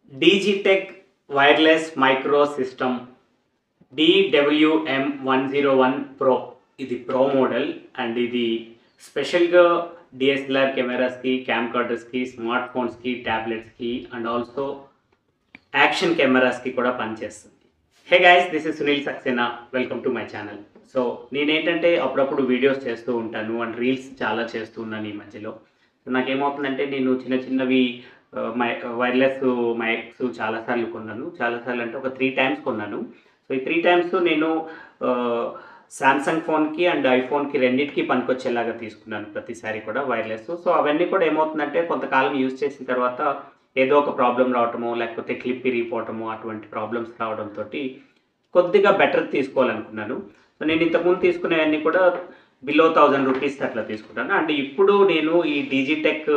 డీజీటెక్ wireless micro system DWM one zero one pro ఇది pro model and ఇది స్పెషల్గా DSLR కెమెరాస్కి క్యామ్ కార్డర్స్కి స్మార్ట్ ఫోన్స్కి ట్యాబ్లెట్స్కి అండ్ ఆల్సో యాక్షన్ కెమెరాస్కి కూడా పనిచేస్తుంది hey guys this is Sunil Saxena welcome to my channel so నేనేంటంటే అప్పుడప్పుడు వీడియోస్ చేస్తూ ఉంటాను అండ్ రీల్స్ చాలా చేస్తూ ఉన్నాను ఈ మధ్యలో సో నాకేమవుతుందంటే నేను చిన్న చిన్నవి ఆ, మై వైర్లెస్ మైక్స్ చాలాసార్లు కొన్నాను చాలాసార్లు అంటే ఒక త్రీ టైమ్స్ కొన్నాను సో ఈ త్రీ టైమ్స్ నేను శాంసంగ్ ఫోన్కి అండ్ ఐఫోన్కి రెండింటికి పనికొచ్చేలాగా తీసుకున్నాను ప్రతిసారి కూడా వైర్లెస్ సో అవన్నీ కూడా ఏమవుతుందంటే కొంతకాలం యూజ్ చేసిన తర్వాత ఏదో ఒక ప్రాబ్లం రావటమో లేకపోతే క్లిప్ ఇరిగిపోవటమో అటువంటి ప్రాబ్లమ్స్ రావడంతో కొద్దిగా బెటర్ తీసుకోవాలనుకున్నాను సో నేను ఇంతకుముందు తీసుకునేవన్నీ కూడా బిలో థౌజండ్ రూపీస్ అట్లా తీసుకుంటాను అండ్ ఇప్పుడు నేను ఈ డిజిటెక్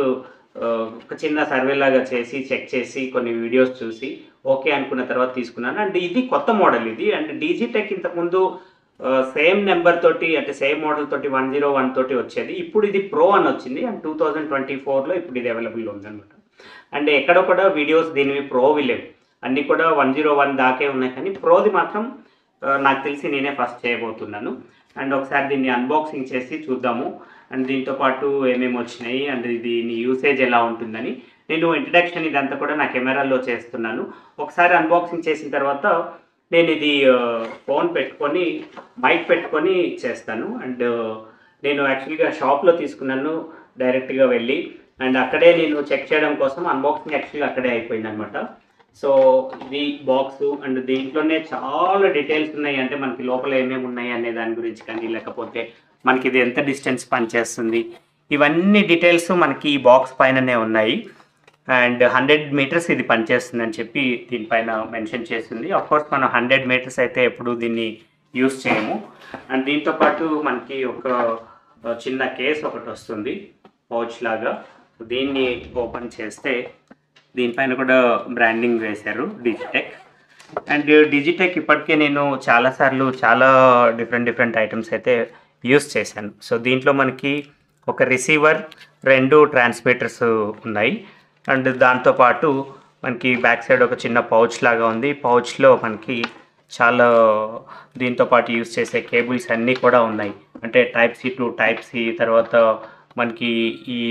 ఒక చిన్న సర్వే లాగా చేసి చెక్ చేసి కొన్ని వీడియోస్ చూసి ఓకే అనుకున్న తర్వాత తీసుకున్నాను అండ్ ఇది కొత్త మోడల్ ఇది అండ్ డిజిటెక్ ఇంతకుముందు సేమ్ నెంబర్ తోటి అంటే సేమ్ మోడల్ తోటి వన్ జీరో వన్ తోటి వచ్చేది ఇప్పుడు ఇది ప్రో అని వచ్చింది అండ్ టూ థౌజండ్ ట్వంటీ ఫోర్లో ఇప్పుడు ఇది అవైలబుల్లో ఉందన్నమాట అండ్ ఎక్కడో కూడా వీడియోస్ దీనివి ప్రోవి లేవు అన్నీ కూడా వన్ జీరో వన్ దాకే ఉన్నాయి కానీ ప్రోది మాత్రం ఆ, నాకు తెలిసి నేనే ఫస్ట్ చేయబోతున్నాను అండ్ ఒకసారి దీన్ని అన్బాక్సింగ్ చేసి చూద్దాము అండ్ దీంతో పాటు ఏమేమి వచ్చినాయి అండ్ దీని యూసేజ్ ఎలా ఉంటుందని నేను ఇంట్రడక్షన్ ఇదంతా కూడా నా కెమెరాలో చేస్తున్నాను ఒకసారి అన్బాక్సింగ్ చేసిన తర్వాత నేను ఇది ఫోన్ పెట్టుకొని మైక్ పెట్టుకొని చేస్తాను అండ్ నేను యాక్చువల్గా షాప్లో తీసుకున్నాను డైరెక్ట్గా వెళ్ళి అండ్ అక్కడే నేను చెక్ చేయడం కోసం అన్బాక్సింగ్ యాక్చువల్గా అక్కడే అయిపోయింది అనమాట సో ఇది బాక్స్ అండ్ దీంట్లోనే చాలా డీటెయిల్స్ ఉన్నాయి అంటే మనకి లోపల ఏమేమి ఉన్నాయి అనే దాని గురించి కానీ లేకపోతే మనకి ఇది ఎంత డిస్టెన్స్ పనిచేస్తుంది ఇవన్నీ డీటెయిల్స్ మనకి ఈ బాక్స్ పైననే ఉన్నాయి అండ్ హండ్రెడ్ మీటర్స్ ఇది పనిచేస్తుంది అని చెప్పి దీనిపైన మెన్షన్ చేసింది కోర్స్ మనం హండ్రెడ్ మీటర్స్ అయితే ఎప్పుడు దీన్ని యూస్ చేయము అండ్ దీంతో పాటు మనకి ఒక ఆ, చిన్న కేస్ ఒకటి వస్తుంది పౌచ్ లాగా దీన్ని ఓపెన్ చేస్తే దీనిపైన కూడా బ్రాండింగ్ వేశారు డిజిటెక్ అండ్ డిజిటెక్ ఇప్పటికే నేను చాలాసార్లు చాలా డిఫరెంట్ డిఫరెంట్ ఐటమ్స్ అయితే యూస్ చేశాను సో దీంట్లో మనకి ఒక రిసీవర్ రెండు ట్రాన్స్మిటర్స్ ఉన్నాయి అండ్ దాంతోపాటు మనకి బ్యాక్ సైడ్ ఒక చిన్న పౌచ్ లాగా ఉంది పౌచ్లో మనకి చాలా దీంతో పాటు యూస్ చేసే కేబుల్స్ అన్నీ కూడా ఉన్నాయి అంటే type C to type C తర్వాత మనకి ఈ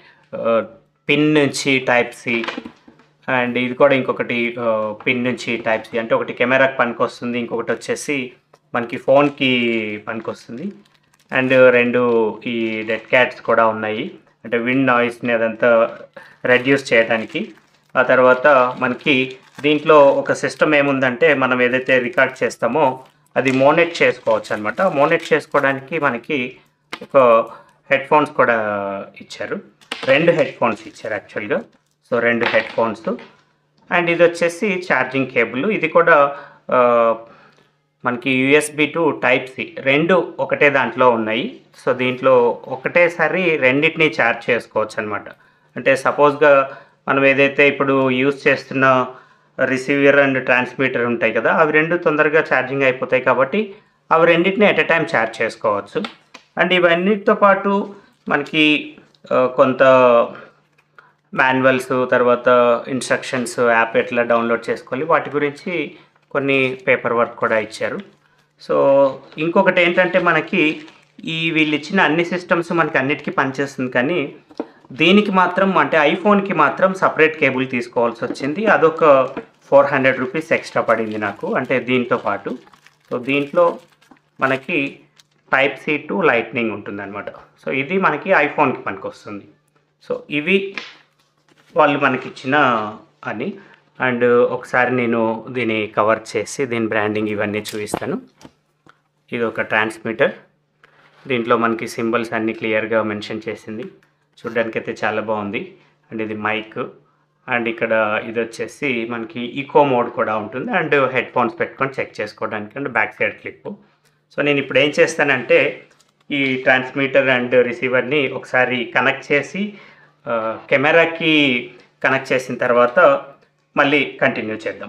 పిన్ నుంచి టైప్ సి అండ్ ఇది కూడా ఇంకొకటి పిన్ నుంచి టైప్ సి అంటే ఒకటి కెమెరాకి పనికొస్తుంది ఇంకొకటి వచ్చేసి మనకి ఫోన్కి పనికొస్తుంది అండ్ రెండు ఈ డెడ్ క్యాట్స్ కూడా ఉన్నాయి అంటే విండ్ నాయిస్ని అదంతా రెడ్యూస్ చేయడానికి ఆ తర్వాత మనకి దీంట్లో ఒక సిస్టమ్ ఏముందంటే మనం ఏదైతే రికార్డ్ చేస్తామో అది మోనెట్ చేసుకోవచ్చు అనమాట మోనెట్ చేసుకోవడానికి మనకి ఒక హెడ్ ఫోన్స్ కూడా ఇచ్చారు రెండు హెడ్ ఫోన్స్ ఇచ్చారు యాక్చువల్గా సో రెండు హెడ్ ఫోన్స్ అండ్ ఇది వచ్చేసి ఛార్జింగ్ కేబుల్ ఇది కూడా ఆ, మనకి యూఎస్బి టు టైప్ సి రెండు ఒకటే దాంట్లో ఉన్నాయి సో దీంట్లో ఒకటేసారి రెండింటిని ఛార్జ్ చేసుకోవచ్చు అనమాట అంటే సపోజ్గా మనం ఏదైతే ఇప్పుడు యూస్ చేస్తున్న రిసీవర్ అండ్ ట్రాన్స్మిటర్ ఉంటాయి కదా అవి రెండు తొందరగా ఛార్జింగ్ అయిపోతాయి కాబట్టి అవి రెండింటిని ఎట్ ఎ టైం ఛార్జ్ చేసుకోవచ్చు అండ్ ఇవన్నిటితో పాటు మనకి ఆ, కొంత మాన్యువల్స్ తర్వాత ఇన్స్ట్రక్షన్స్ యాప్ ఎట్లా డౌన్లోడ్ చేసుకోవాలి వాటి గురించి కొన్ని పేపర్ వర్క్ కూడా ఇచ్చారు సో ఇంకొకటి ఏంటంటే మనకి ఈ వీళ్ళు ఇచ్చిన అన్ని సిస్టమ్స్ మనకి అన్నిటికీ పనిచేస్తుంది కానీ దీనికి మాత్రం అంటే ఐఫోన్కి మాత్రం సపరేట్ కేబుల్ తీసుకోవాల్సి వచ్చింది అదొక ఫోర్ హండ్రెడ్ రూపీస్ ఎక్స్ట్రా పడింది నాకు అంటే దీంతో పాటు సో దీంట్లో మనకి టైప్ సి టు లైట్నింగ్ ఉంటుందన్నమాట సో ఇది మనకి ఐఫోన్కి పనికి వస్తుంది సో ఇవి వాళ్ళు మనకి ఇచ్చిన అని అండ్ ఒకసారి నేను దీన్ని కవర్ చేసి దీని బ్రాండింగ్ ఇవన్నీ చూపిస్తాను ఇది ఒక ట్రాన్స్మిటర్ దీంట్లో మనకి సింబల్స్ అన్నీ క్లియర్గా మెన్షన్ చేసింది చూడ్డానికి అయితే చాలా బాగుంది అండ్ ఇది మైక్ అండ్ ఇక్కడ ఇది వచ్చేసి మనకి ఈకో మోడ్ కూడా ఉంటుంది అండ్ హెడ్ ఫోన్స్ పెట్టుకొని చెక్ చేసుకోవడానికి and back side clip so నేను ఇప్పుడు ఏం చేస్తానంటే ఈ ట్రాన్స్మిటర్ అండ్ రిసీవర్ని ఒకసారి కనెక్ట్ చేసి ఆ, కెమెరాకి కనెక్ట్ చేసిన తర్వాత మళ్ళీ కంటిన్యూ చేద్దాం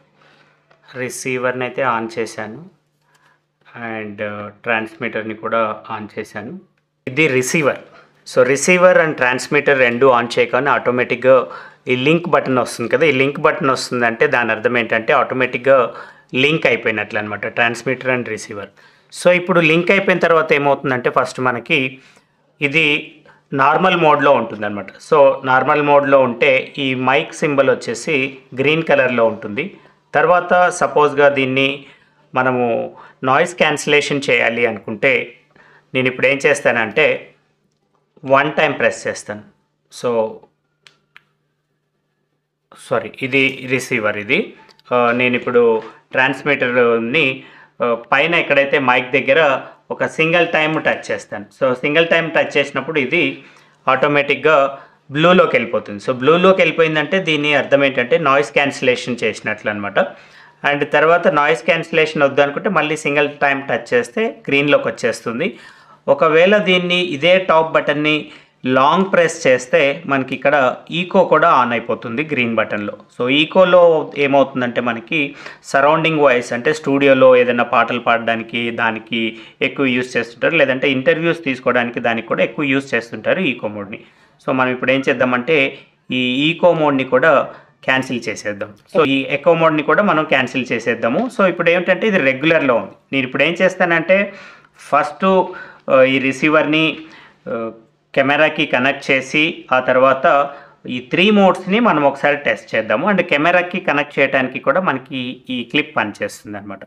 రిసీవర్ని అయితే ఆన్ చేశాను అండ్ ట్రాన్స్మిటర్ని కూడా ఆన్ చేశాను ఇది receiver so receiver and transmitter రెండు ఆన్ చేయగానే ఆటోమేటిక్గా ఈ లింక్ బటన్ వస్తుంది కదా ఈ లింక్ బటన్ వస్తుందంటే దాని అర్థం ఏంటంటే ఆటోమేటిక్గా లింక్ అయిపోయినట్లు అనమాట ట్రాన్స్మిటర్ అండ్ రిసీవర్ సో ఇప్పుడు లింక్ అయిపోయిన తర్వాత ఏమవుతుందంటే ఫస్ట్ మనకి ఇది నార్మల్ మోడ్లో ఉంటుందన్నమాట సో నార్మల్ మోడ్లో ఉంటే ఈ మైక్ సింబల్ వచ్చేసి గ్రీన్ కలర్లో ఉంటుంది తర్వాత సపోజ్గా దీన్ని మనము నాయిస్ క్యాన్సిలేషన్ చేయాలి అనుకుంటే నేను ఇప్పుడు ఏం చేస్తానంటే వన్ టైం ప్రెస్ చేస్తాను సో సారీ ఇది రిసీవర్ ఇది ఆ, నేను ఇప్పుడు ట్రాన్స్మిటర్ని ఆ, పైన ఎక్కడైతే మైక్ దగ్గర ఒక సింగిల్ టైం టచ్ చేస్తాను సో సింగిల్ టైం టచ్ చేసినప్పుడు ఇది ఆటోమేటిక్గా బ్లూలోకి వెళ్ళిపోతుంది సో బ్లూలోకి వెళ్ళిపోయిందంటే దీని అర్థం ఏంటంటే నాయిస్ క్యాన్సిలేషన్ చేసినట్లు అనమాట అండ్ తర్వాత నాయిస్ క్యాన్సిలేషన్ వద్దు అనుకుంటే మళ్ళీ సింగిల్ టైం టచ్ చేస్తే గ్రీన్లోకి వచ్చేస్తుంది ఒకవేళ దీన్ని ఇదే టాప్ బటన్ని లాంగ్ ప్రెస్ చేస్తే మనకి ఇక్కడ ఈకో కూడా ఆన్ అయిపోతుంది గ్రీన్ బటన్లో సో ఈకోలో ఏమవుతుందంటే మనకి సరౌండింగ్ వాయిస్ అంటే స్టూడియోలో ఏదైనా పాటలు పాడడానికి దానికి ఎక్కువ యూస్ చేస్తుంటారు లేదంటే ఇంటర్వ్యూస్ తీసుకోవడానికి దానికి కూడా ఎక్కువ యూస్ చేస్తుంటారు ఈకో మోడ్ని సో మనం ఇప్పుడు ఏం చేద్దామంటే ఈ ఈకో మోడ్ని కూడా క్యాన్సిల్ చేసేద్దాం సో ఈ ఎకో మోడ్ని కూడా మనం క్యాన్సిల్ చేసేద్దాము సో ఇప్పుడు ఏంటంటే ఇది రెగ్యులర్లో ఉంది నేను ఇప్పుడు ఏం చేస్తానంటే ఫస్ట్ ఈ రిసీవర్ని కెమెరాకి కనెక్ట్ చేసి ఆ తర్వాత ఈ త్రీ మోడ్స్ని మనం ఒకసారి టెస్ట్ చేద్దాము అండ్ కెమెరాకి కనెక్ట్ చేయడానికి కూడా మనకి ఈ క్లిప్ పనిచేస్తుంది అనమాట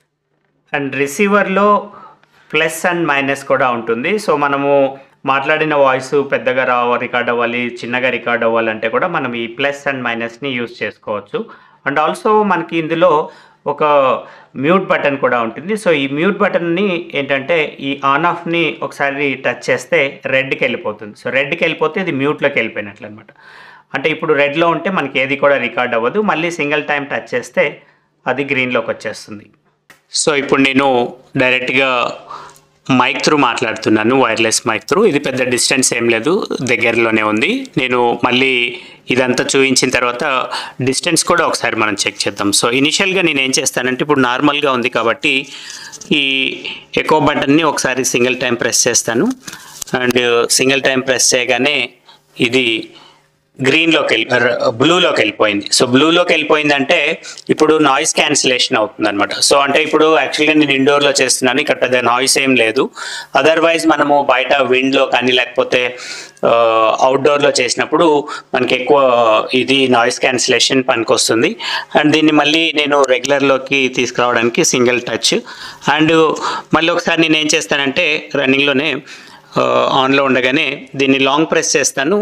అండ్ రిసీవర్లో ప్లస్ అండ్ మైనస్ కూడా ఉంటుంది సో మనము మాట్లాడిన వాయిస్ పెద్దగా రా రికార్డ్ అవ్వాలి చిన్నగా రికార్డ్ అవ్వాలంటే కూడా మనం ఈ ప్లస్ అండ్ మైనస్ని యూజ్ చేసుకోవచ్చు అండ్ ఆల్సో మనకి ఇందులో ఒక మ్యూట్ బటన్ కూడా ఉంటుంది సో ఈ మ్యూట్ బటన్ని ఏంటంటే ఈ ఆన్ ఆఫ్ని ఒకసారి టచ్ చేస్తే రెడ్కి వెళ్ళిపోతుంది సో రెడ్కి వెళ్ళిపోతే ఇది మ్యూట్లోకి వెళ్ళిపోయినట్లు అనమాట అంటే ఇప్పుడు రెడ్లో ఉంటే మనకి ఏది కూడా రికార్డ్ అవ్వదు మళ్ళీ సింగిల్ టైం టచ్ చేస్తే అది గ్రీన్లోకి వచ్చేస్తుంది సో ఇప్పుడు నేను డైరెక్ట్గా మైక్ త్రూ మాట్లాడుతున్నాను వైర్లెస్ మైక్ త్రూ ఇది పెద్ద డిస్టెన్స్ ఏం లేదు దగ్గరలోనే ఉంది నేను మళ్ళీ ఇదంతా చూపించిన తర్వాత డిస్టెన్స్ కూడా ఒకసారి మనం చెక్ చేద్దాం సో ఇనిషియల్గా నేను ఏం చేస్తానంటే ఇప్పుడు నార్మల్గా ఉంది కాబట్టి ఈ ఎకో బటన్ని ఒకసారి సింగిల్ టైం ప్రెస్ చేస్తాను అండ్ సింగిల్ టైం ప్రెస్ చేయగానే ఇది గ్రీన్లోకి వెళ్ళి బ్లూలోకి వెళ్ళిపోయింది సో బ్లూలోకి వెళ్ళిపోయిందంటే ఇప్పుడు నాయిస్ క్యాన్సిలేషన్ అవుతుంది అనమాట సో అంటే ఇప్పుడు యాక్చువల్గా నేను ఇండోర్లో చేస్తున్నాను ఇక్కడ పెద్ద నాయిస్ ఏం లేదు అదర్వైజ్ మనము బయట విండ్లో కానీ లేకపోతే అవుట్డోర్లో చేసినప్పుడు మనకి ఎక్కువ ఇది నాయిస్ క్యాన్సిలేషన్ పనికొస్తుంది అండ్ దీన్ని మళ్ళీ నేను రెగ్యులర్లోకి తీసుకురావడానికి సింగిల్ టచ్ అండ్ మళ్ళీ ఒకసారి నేను ఏం చేస్తానంటే రన్నింగ్లోనే ఆన్లో ఉండగానే దీన్ని లాంగ్ ప్రెస్ చేస్తాను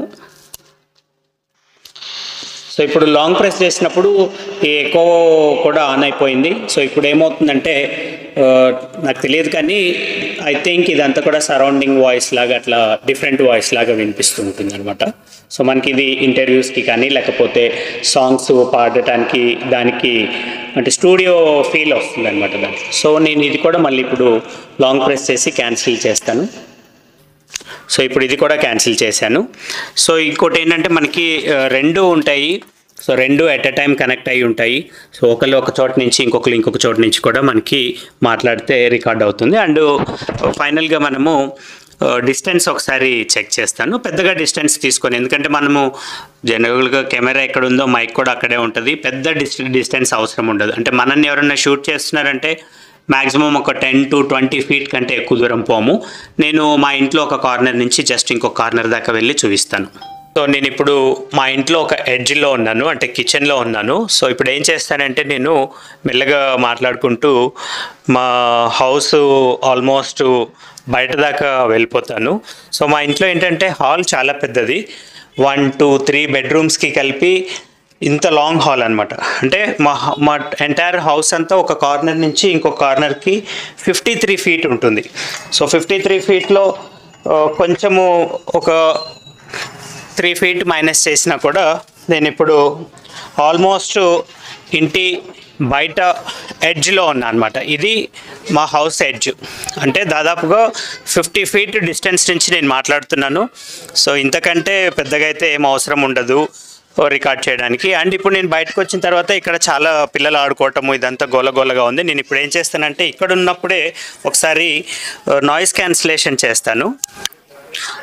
సో ఇప్పుడు లాంగ్ ప్రెస్ చేసినప్పుడు ఈ ఎకో కూడా ఆన్ అయిపోయింది సో ఇప్పుడు ఏమవుతుందంటే ఆ, నాకు తెలియదు కానీ ఐ థింక్ ఇదంతా కూడా సరౌండింగ్ వాయిస్ లాగా అట్లా డిఫరెంట్ వాయిస్ లాగా వినిపిస్తూ ఉంటుంది అనమాట సో మనకి ఇది ఇంటర్వ్యూస్కి కానీ లేకపోతే సాంగ్స్ పాడటానికి దానికి అంటే స్టూడియో ఫీల్ వస్తుంది అనమాట దానికి సో నేను ఇది కూడా మళ్ళీ ఇప్పుడు లాంగ్ ప్రెస్ చేసి క్యాన్సిల్ చేస్తాను సో ఇప్పుడు ఇది కూడా క్యాన్సిల్ చేశాను సో ఇంకోటి ఏంటంటే మనకి ఆ, రెండు ఉంటాయి సో రెండు ఎట్ ఎ టైం కనెక్ట్ అయి ఉంటాయి సో ఒకళ్ళు ఒక చోట నుంచి ఇంకొకరు ఇంకొక చోట నుంచి కూడా మనకి మాట్లాడితే రికార్డ్ అవుతుంది అండ్ ఫైనల్గా మనము డిస్టెన్స్ ఒకసారి చెక్ చేస్తాను పెద్దగా డిస్టెన్స్ తీసుకొని ఎందుకంటే మనము జనరల్గా కెమెరా ఎక్కడ ఉందో మైక్ కూడా అక్కడే ఉంటుంది పెద్ద డిస్ డిస్టెన్స్ అవసరం ఉండదు అంటే మనల్ని ఎవరైనా షూట్ చేస్తున్నారంటే మ్యాక్సిమం ఒక టెన్ టు ట్వంటీ ఫీట్ కంటే ఎక్కువ దూరం పోము నేను మా ఇంట్లో ఒక కార్నర్ నుంచి జస్ట్ ఇంకో కార్నర్ దాకా వెళ్ళి చూపిస్తాను సో నేను ఇప్పుడు మా ఇంట్లో ఒక ఎడ్జ్లో ఉన్నాను అంటే కిచెన్లో ఉన్నాను సో ఇప్పుడు ఏం చేస్తానంటే నేను మెల్లగా మాట్లాడుకుంటూ మా హౌస్ ఆల్మోస్ట్ బయట దాకా వెళ్ళిపోతాను సో మా ఇంట్లో ఏంటంటే హాల్ చాలా పెద్దది వన్ టూ త్రీ బెడ్రూమ్స్కి కలిపి ఇంత లాంగ్ హాల్ అనమాట అంటే మా హ- మా ఎంటైర్ హౌస్ అంతా ఒక కార్నర్ నుంచి ఇంకో కార్నర్కి ఫిఫ్టీ త్రీ ఫీట్ ఉంటుంది సో ఫిఫ్టీ త్రీ ఫీట్లో కొంచెము ఒక త్రీ ఫీట్ మైనస్ చేసినా కూడా నేను ఇప్పుడు ఆల్మోస్ట్ ఇంటి బయట ఎడ్జ్లో ఉన్నా అనమాట ఇది మా హౌస్ ఎడ్జ్ అంటే దాదాపుగా ఫిఫ్టీ ఫీట్ డిస్టెన్స్ నుంచి నేను మాట్లాడుతున్నాను సో ఇంతకంటే పెద్దగా అయితే ఏం అవసరం ఉండదు రికార్డ్ చేయడానికి అండ్ ఇప్పుడు నేను బయటకు వచ్చిన తర్వాత ఇక్కడ చాలా పిల్లలు ఆడుకోవటము ఇదంతా గోలగోలగా ఉంది నేను ఇప్పుడు ఏం చేస్తానంటే ఇక్కడ ఉన్నప్పుడే ఒకసారి నాయిస్ క్యాన్సిలేషన్ చేస్తాను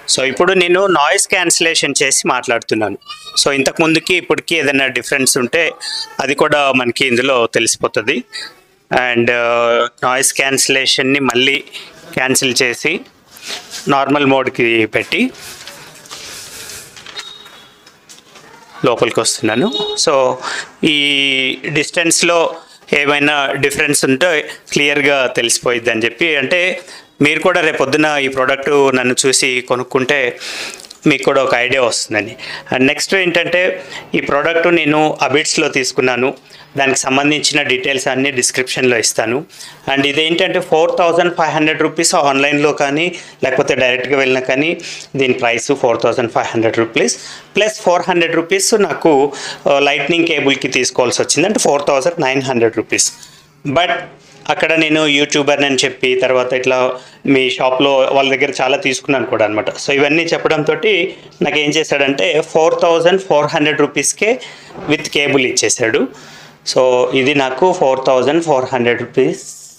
సో ఇప్పుడు నేను నాయిస్ క్యాన్సిలేషన్ చేసి మాట్లాడుతున్నాను సో ఇంతకు ముందుకి ఇప్పటికి ఏదైనా డిఫరెన్స్ ఉంటే అది కూడా మనకి ఇందులో తెలిసిపోతుంది అండ్ నాయిస్ క్యాన్సిలేషన్ని మళ్ళీ క్యాన్సిల్ చేసి నార్మల్ మోడ్కి పెట్టి లోపలికి వస్తున్నాను సో ఈ డిస్టెన్స్లో ఏమైనా డిఫరెన్స్ ఉంటే క్లియర్గా తెలిసిపోయిద్ది అని చెప్పి అంటే మీరు కూడా రేపొద్దున ఈ ప్రోడక్ట్ నన్ను చూసి కొనుక్కుంటే మీకు కూడా ఒక ఐడియా వస్తుందని అండ్ నెక్స్ట్ ఏంటంటే ఈ ప్రోడక్ట్ నేను అబిట్స్లో తీసుకున్నాను దానికి సంబంధించిన డీటెయిల్స్ అన్నీ డిస్క్రిప్షన్లో ఇస్తాను అండ్ ఇదేంటంటే four thousand five hundred rupees ఆన్లైన్లో కానీ లేకపోతే డైరెక్ట్గా వెళ్ళినా కానీ దీని price four thousand five hundred rupees plus four hundred rupees నాకు లైట్నింగ్ కేబుల్కి తీసుకోవాల్సి వచ్చింది అంటే four thousand nine hundred rupees but అక్కడ నేను యూట్యూబర్ అని చెప్పి తర్వాత ఇట్లా మీ షాప్లో వాళ్ళ దగ్గర చాలా తీసుకున్నాను కూడా అనమాట సో ఇవన్నీ చెప్పడంతో నాకు ఏం చేశాడంటే ఫోర్ థౌజండ్ ఫోర్ హండ్రెడ్ రూపీస్కే విత్ కేబుల్ ఇచ్చేసాడు సో ఇది నాకు four thousand four hundred rupees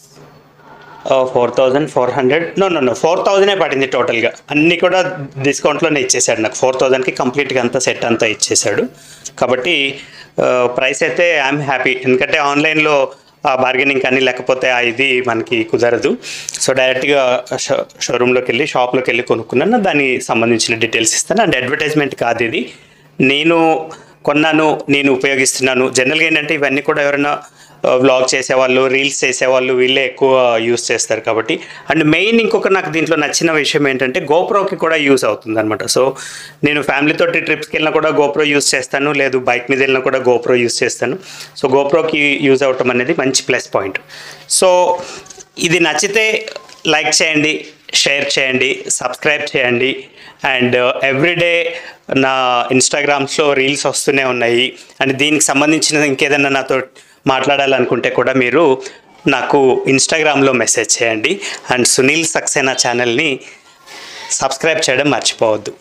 four thousand four hundred no no no four థౌజండే పడింది టోటల్గా అన్నీ కూడా డిస్కౌంట్లోనే ఇచ్చేసాడు నాకు ఫోర్ థౌజండ్కి కంప్లీట్గా అంతా సెట్ అంతా ఇచ్చేసాడు కాబట్టి ప్రైస్ అయితే ఐఎమ్ హ్యాపీ ఎందుకంటే ఆన్లైన్లో ఆ బార్గెనింగ్ కానీ లేకపోతే ఆ ఇది మనకి కుదరదు సో డైరెక్ట్గా షో షోరూంలోకి వెళ్ళి షాప్లోకి వెళ్ళి కొనుక్కున్నాను దానికి సంబంధించిన డీటెయిల్స్ ఇస్తాను అండ్ అడ్వర్టైజ్మెంట్ కాదు ఇది నేను కొన్నాను నేను ఉపయోగిస్తున్నాను జనరల్గా ఏంటంటే ఇవన్నీ కూడా ఎవరైనా వ్లాగ్ చేసేవాళ్ళు రీల్స్ చేసేవాళ్ళు వీళ్ళే ఎక్కువ యూస్ చేస్తారు కాబట్టి అండ్ మెయిన్ ఇంకొక నాకు దీంట్లో నచ్చిన విషయం ఏంటంటే గోప్రోకి కూడా యూస్ అవుతుంది అనమాట సో నేను ఫ్యామిలీతో ట్రిప్స్కి వెళ్ళినా కూడా గోప్రో యూస్ చేస్తాను లేదు బైక్ మీద వెళ్ళినా కూడా గోప్రో యూస్ చేస్తాను సో గోప్రోకి యూజ్ అవటం అనేది మంచి ప్లస్ పాయింట్ సో ఇది నచ్చితే లైక్ చేయండి షేర్ చేయండి సబ్స్క్రైబ్ చేయండి అండ్ ఎవ్రీడే నా ఇన్స్టాగ్రామ్స్లో రీల్స్ వస్తూనే ఉన్నాయి అండ్ దీనికి సంబంధించిన ఇంకేదైనా నాతో మాట్లాడాలనుకుంటే కూడా మీరు నాకు ఇన్స్టాగ్రామ్లో మెసేజ్ చేయండి అండ్ సునీల్ సక్సేనా ఛానల్ని సబ్స్క్రైబ్ చేయడం మర్చిపోవద్దు